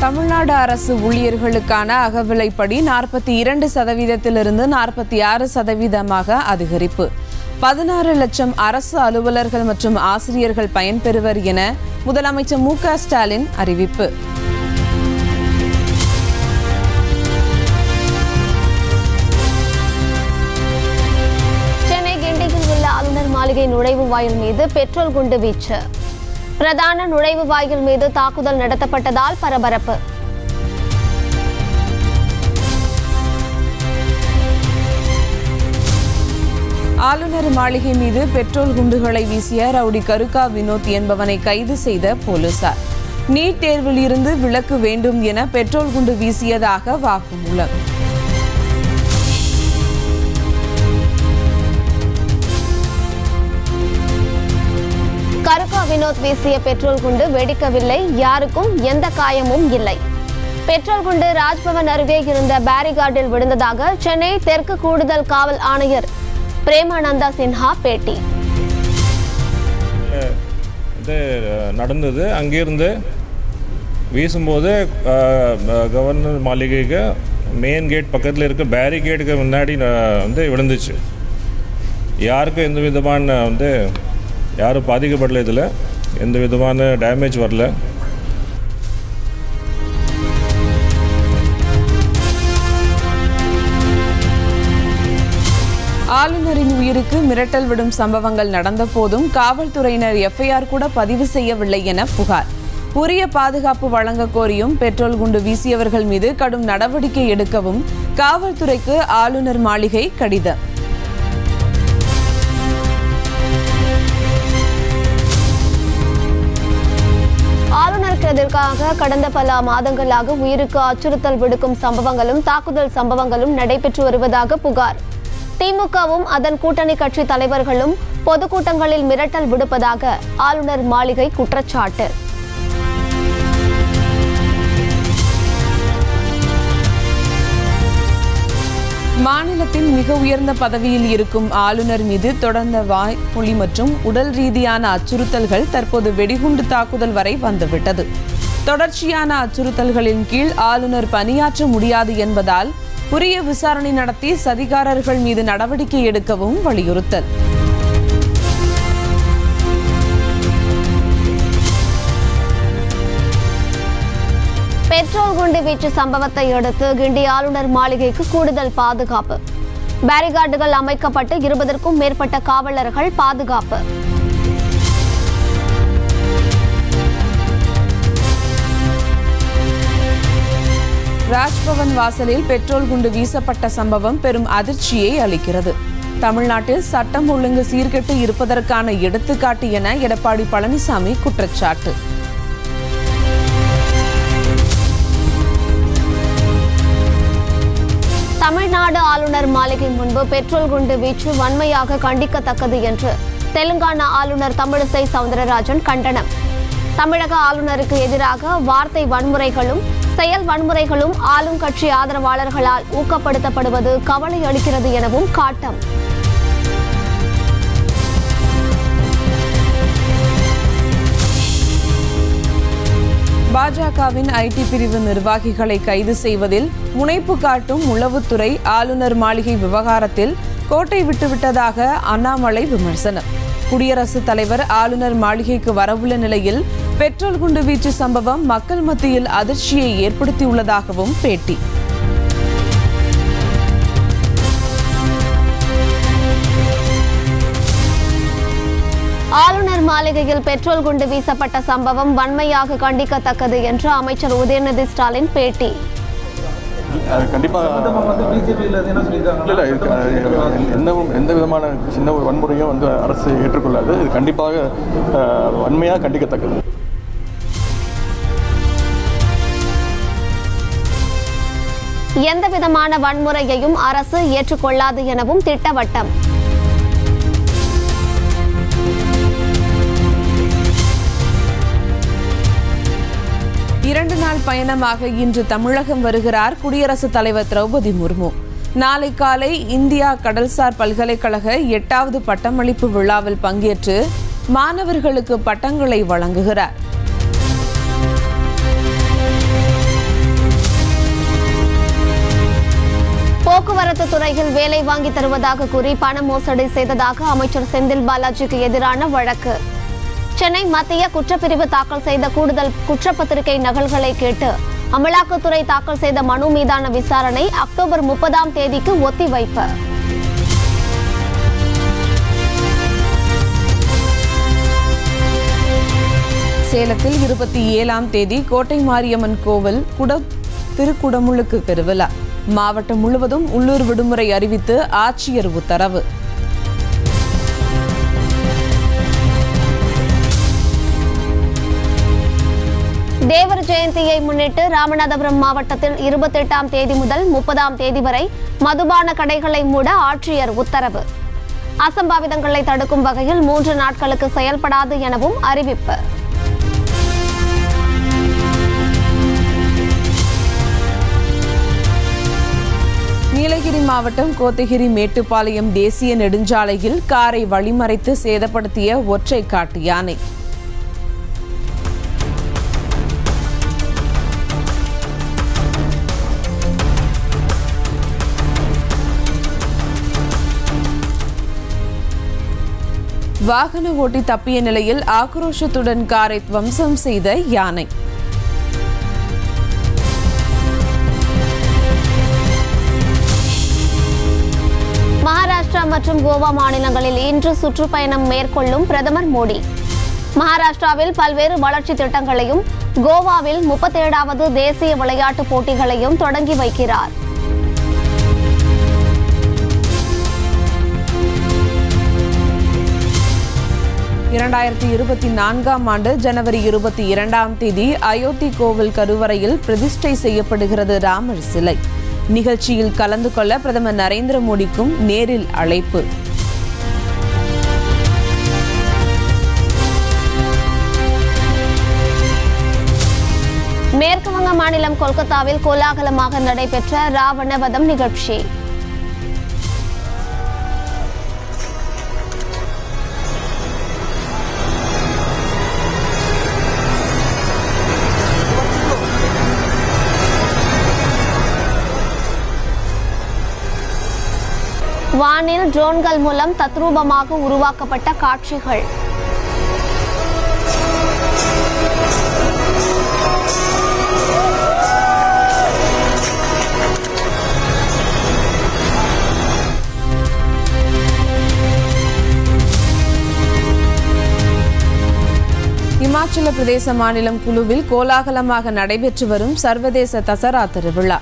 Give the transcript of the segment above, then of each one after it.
தமிழ்நாடு அரசு ஊழியர்களுக்கான அகவிலைப்படி நாற்பத்தி இரண்டு சதவீதத்திலிருந்து நாற்பத்தி ஆறு சதவீதமாக அதிகரிப்பு பதினாறு லட்சம் அரசு அலுவலர்கள் மற்றும் ஆசிரியர்கள் பயன்பெறுவர் என முதலமைச்சர் மு க ஸ்டாலின் அறிவிப்பு சென்னை கிண்டியில் உள்ள ஆளுநர் மாளிகை நுழைவு வாயில் மீது பெட்ரோல் குண்டு வீச்சு பிரதான நுழைவு வாயில் மீது தாக்குதல் நடத்தப்பட்டதால் பரபரப்பு ஆளுநர் மாளிகை மீது பெட்ரோல் குண்டுகளை வீசிய ரவுடி கருக்கா வினோத் என்பவனை கைது செய்த போலீசார் நீட் தேர்வில் இருந்து விலக்கு வேண்டும் என பெட்ரோல் குண்டு வீசியதாக வாக்குமூலம் கருக்கா வினோத் வீசிய பெட்ரோல் குண்டு வெடிக்கவில்லை யாருக்கும் எந்த காயமும் இல்லை பெட்ரோல் குண்டு ராஜ்பவன் அருகே இருந்த பேரிகார்டில் விழுந்ததாக சென்னை தெற்கு கூடுதல் காவல் ஆணையர் பிரேமானந்தா சின்ஹா பேட்டி இது நடந்தது அங்கேருந்து வீசும்போது அஹ், அஹ், கவர்னர் மாளிகைக்கு மெயின் கேட் பக்கத்தில் இருக்க பேரிகேடுக்கு முன்னாடி அஹ், வந்து விழுந்துச்சு யாருக்கும் எந்த விதமான வந்து யாரும் பாதிக்கப்படல இதில் எந்த விதமான டேமேஜ் வரல ஆளுநரின் உயிருக்கு மிரட்டல் விடும் சம்பவங்கள் நடந்த போதும் காவல்துறையினர் எஃப்ஐஆர் கூட பதிவு செய்யவில்லை என புகார் உரிய பாதுகாப்பு வழங்க கோரியும் பெட்ரோல் குண்டு வீசியவர்கள் மீது கடும் நடவடிக்கை எடுக்கவும் காவல்துறைக்கு ஆளுநர் மாளிகை கடிதம் ஆளுநருக்கு எதிர்க்காக கடந்த பல மாதங்களாக உயிருக்கு அச்சுறுத்தல் விடுக்கும் சம்பவங்களும் தாக்குதல் சம்பவங்களும் நடைபெற்று வருவதாக புகார் திமுகவும் அதன் கூட்டணி கட்சி தலைவர்களும் பொதுக்கூட்டங்களில் மிரட்டல் விடுப்பதாக ஆளுநர் மாளிகை குற்றச்சாட்டு மாநிலத்தின் மிக உயர்ந்த பதவியில் இருக்கும் ஆளுநர் மீது தொடர்ந்த வாய்மொழி மற்றும் உடல் ரீதியான அச்சுறுத்தல்கள் தற்போது வெடிகுண்டு தாக்குதல் வரை வந்துவிட்டது தொடர்ச்சியான அச்சுறுத்தல்களின் கீழ் ஆளுநர் பணியாற்ற முடியாது என்பதால் உரிய விசாரணை நடத்தி சதிகாரர்கள் மீது நடவடிக்கை எடுக்கவும் வலியுறுத்தல் பெட்ரோல் குண்டு வீச்சு சம்பவத்தை அடுத்து கிண்டி ஆளுநர் மாளிகைக்கு கூடுதல் பாதுகாப்பு பேரிகார்டுகள் அமைக்கப்பட்டு இருபதற்கும் மேற்பட்ட காவலர்கள் பாதுகாப்பு ராஜ்பவன் வாசலில் பெட்ரோல் குண்டு வீசப்பட்ட சம்பவம் பெரும் அதிர்ச்சியை அளிக்கிறது தமிழ்நாட்டில் சட்டம் ஒழுங்கு சீர்கெட்டு இருப்பதற்கான எடுத்துக்காட்டு என எடப்பாடி பழனிசாமி குற்றச்சாட்டு தமிழ்நாடு ஆளுநர் மாளிகை முன்பு பெட்ரோல் குண்டு வீச்சு வன்மையாக கண்டிக்கத்தக்கது என்று தெலுங்கானா ஆளுநர் தமிழிசை சவுந்தரராஜன் கண்டனம் தமிழக ஆளுநருக்கு எதிராக வார்த்தை வன்முறைகளும் செயல் வன்முறைகளும் ஆளும் கட்சி ஆதரவாளர்களால் ஊக்கப்படுத்தப்படுவது கவலை அளிக்கிறது எனவும் காட்டம் பாஜகவின் ஐடி பிரிவு நிர்வாகிகளை கைது செய்வதில் முனைப்பு காட்டும் உளவுத்துறை ஆளுநர் மாளிகை விவகாரத்தில் கோட்டை விட்டுவிட்டதாக அண்ணாமலை விமர்சனம் குடியரசுத் தலைவர் ஆளுநர் மாளிகைக்கு வரவுள்ள நிலையில் பெட்ரோல் குண்டு வீச்சு சம்பவம் மக்கள் மத்தியில் அதிர்ச்சியை ஏற்படுத்தியுள்ளதாகவும் பேட்டி ஆளுநர் மாளிகையில் பெட்ரோல் குண்டு வீசப்பட்ட சம்பவம் வன்மையாக கண்டிக்கத்தக்கது என்று அமைச்சர் உதயநிதி ஸ்டாலின் பேட்டி அது கண்டிப்பாக வந்து பிஜேபியில் என்ன சொல்லியிருக்காங்க இல்லை இல்லை இது எந்த எந்த விதமான சின்ன ஒரு வன்முறையும் வந்து அரசு ஏற்றுக்கொள்ளாது இது கண்டிப்பாக அஹ், வன்மையாக கண்டிக்கத்தக்கது எந்த விதமான வன்முறையையும் அரசு ஏற்றுக்கொள்ளாது எனவும் திட்டவட்டம் இரண்டு நாள் பயணமாக இன்று தமிழகம் வருகிறார் குடியரசுத் தலைவர் திரௌபதி முர்மு நாளை காலை இந்தியா கடல்சார் பல்கலைக்கழக எட்டாவது பட்டமளிப்பு விழாவில் பங்கேற்று மாணவர்களுக்கு பட்டங்களை வழங்குகிறார் போக்குவரத்து துறையில் வேலை வாங்கி தருவதாக கூறி பண மோசடி செய்ததாக அமைச்சர் செந்தில் பாலாஜிக்கு எதிரான வழக்கு சென்னை மத்திய குற்றப்பிரிவு தாக்கல் செய்த கூடுதல் குற்றப்பத்திரிகை நகல்களை கேட்டு அமலாக்கத்துறை தாக்கல் செய்த மனு மீதான விசாரணை அக்டோபர் முப்பதாம் தேதிக்கு ஒத்திவைப்பு சேலத்தில் இருபத்தி ஏழாம் தேதி கோட்டை மாரியம்மன் கோவில் குட திருக்குடமுழுக்கு பெருவிழா மாவட்டம் முழுவதும் உள்ளூர் விடுமுறை அறிவித்து ஆட்சியர் உத்தரவு தேவர் ஜெயந்தியை முன்னிட்டு ராமநாதபுரம் மாவட்டத்தில் இருபத்தெட்டாம் தேதி முதல் முப்பதாம் தேதி வரை மதுபான கடைகளை மூட ஆட்சியர் உத்தரவு அசம்பாவிதங்களை தடுக்கும் வகையில் மூன்று நாட்களுக்கு செயல்படாது எனவும் அறிவிப்பு நீலகிரி மாவட்டம் கோத்தகிரி மேட்டுப்பாளையம் தேசிய நெடுஞ்சாலையில் காரை வழிமறைத்து சேதப்படுத்திய ஒற்றை காட்டு யானை வாகன ஓட்டி தப்பிய நிலையில் ஆக்ரோஷத்துடன் காரை துவம்சம் செய்த யானை மகாராஷ்டிரா மற்றும் கோவா மாநிலங்களில் இன்று சுற்றுப்பயணம் மேற்கொள்ளும் பிரதமர் மோடி மகாராஷ்டிராவில் பல்வேறு வளர்ச்சி திட்டங்களையும் கோவாவில் முப்பத்தேழாவது தேசிய விளையாட்டுப் போட்டிகளையும் தொடங்கி வைக்கிறார் இரண்டாயிரத்தி இருபத்தி நான்காம் ஆண்டு ஜனவரி இருபத்தி இரண்டாம் தேதி அயோத்தி கோவில் கருவறையில் பிரதிஷ்டை செய்யப்படுகிறது ராமர் சிலை நிகழ்ச்சியில் கலந்து கொள்ள பிரதமர் நரேந்திர மோடிக்கும் நேரில் அழைப்பு மேற்கு வங்க மாநிலம் கொல்கத்தாவில் கோலாகலமாக நடைபெற்ற ராவணவதம் நிகழ்ச்சி வானில் ட்ரோன்கள் மூலம் தத்ரூபமாக உருவாக்கப்பட்ட காட்சிகள் இமாச்சல பிரதேச மாநிலம் குழுவில் கோலாகலமாக நடைபெற்று வரும் சர்வதேச தசரா திருவிழா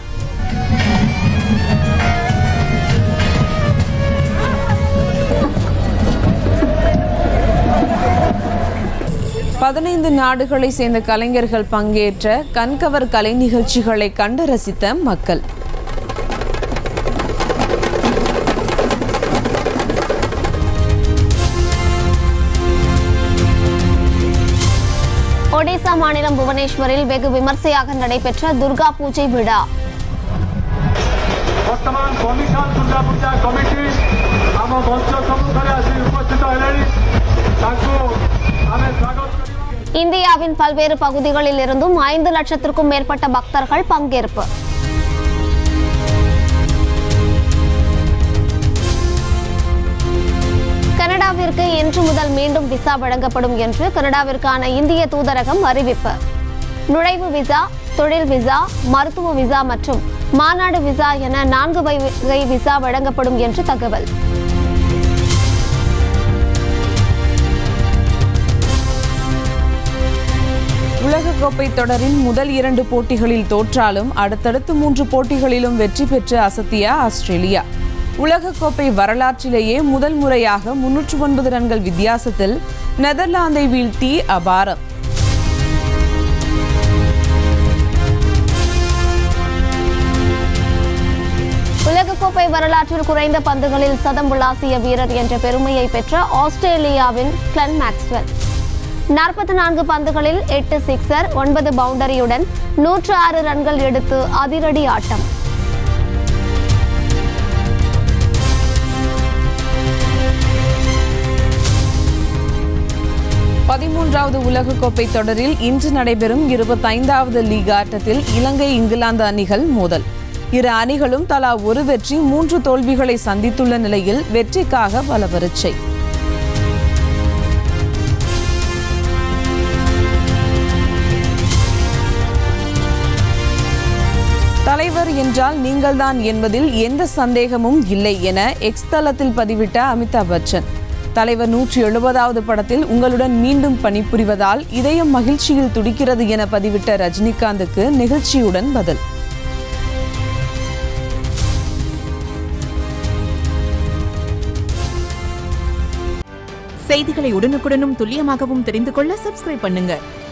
பதினைந்து நாடுகளை சேர்ந்த கலைஞர்கள் பங்கேற்ற கண்கவர் கலை நிகழ்ச்சிகளை கண்டு ரசித்த மக்கள் ஒடிசா மாநிலம் புவனேஸ்வரில் வெகு விமர்சையாக நடைபெற்ற துர்கா பூஜை விழா ବର୍ତ୍ତମାନ କମିଶନ ଦୁର୍ଗା ପୂଜା କମିଟି ଆମ ମଞ୍ଚ ସମ୍ମୁଖରେ ଆସି ଉପସ୍ଥିତ ହେଲେଣି ତାଙ୍କୁ ଆମେ ସ୍ୱାଗତ କରିବା இந்தியாவின் பல்வேறு பகுதிகளில் இருந்தும் ஐந்து லட்சத்திற்கும் மேற்பட்ட பக்தர்கள் பங்கேற்பு கனடாவிற்கு இன்று முதல் மீண்டும் விசா வழங்கப்படும் என்று கனடாவிற்கான இந்திய தூதரகம் அறிவிப்பு நுழைவு விசா தொழில் விசா மருத்துவ விசா மற்றும் மாநாடு விசா என நான்கு வகை விசா வழங்கப்படும் என்று தகவல் உலகக்கோப்பை தொடரின் முதல் இரண்டு போட்டிகளில் தோற்றாலும் அடுத்தடுத்து மூன்று போட்டிகளிலும் வெற்றி பெற்று அசத்திய ஆஸ்திரேலியா உலகக்கோப்பை வரலாற்றிலேயே முதல் முறையாக முன்னூற்று ஒன்பது ரன்கள் வித்தியாசத்தில் நெதர்லாந்தை வீழ்த்தி அபாரம் உலகக்கோப்பை வரலாற்றில் குறைந்த பந்துகளில் சதம் விளாசிய வீரர் என்ற பெருமையை பெற்ற ஆஸ்திரேலியாவின் கிளன் மேக்ஸ்வெல் நாற்பத்தி நான்கு பந்துகளில் எட்டு சிக்ஸர் ஒன்பது பவுண்டரியுடன் நூற்று ஆறு ரன்கள் எடுத்து அதிரடி ஆட்டம் பதிமூன்றாவது உலகக்கோப்பை தொடரில் இன்று நடைபெறும் இருபத்தைந்தாவது லீக் ஆட்டத்தில் இலங்கை இங்கிலாந்து அணிகள் மோதல் இரு அணிகளும் தலா ஒரு வெற்றி மூன்று தோல்விகளை சந்தித்துள்ள நிலையில் வெற்றிக்காக பல பரீட்சை தலைவர் என்றால் நீங்கள்தான் என்பதில் எந்த சந்தேகமும் இல்லை என எக்ஸ் தளத்தில் பதிவிட்ட அமிதாப் பச்சன் தலைவர் நூற்றி எழுபதாவது படத்தில் உங்களுடன் மீண்டும் பணிபுரிவதால் இதயம் மகிழ்ச்சியில் துடிக்கிறது என பதிவிட்ட ரஜினிகாந்துக்கு நெகிழ்ச்சியுடன் பதில் செய்திகளை உடனுக்குடனும் துல்லியமாகவும் தெரிந்து கொள்ள சப்ஸ்கிரைப் பண்ணுங்க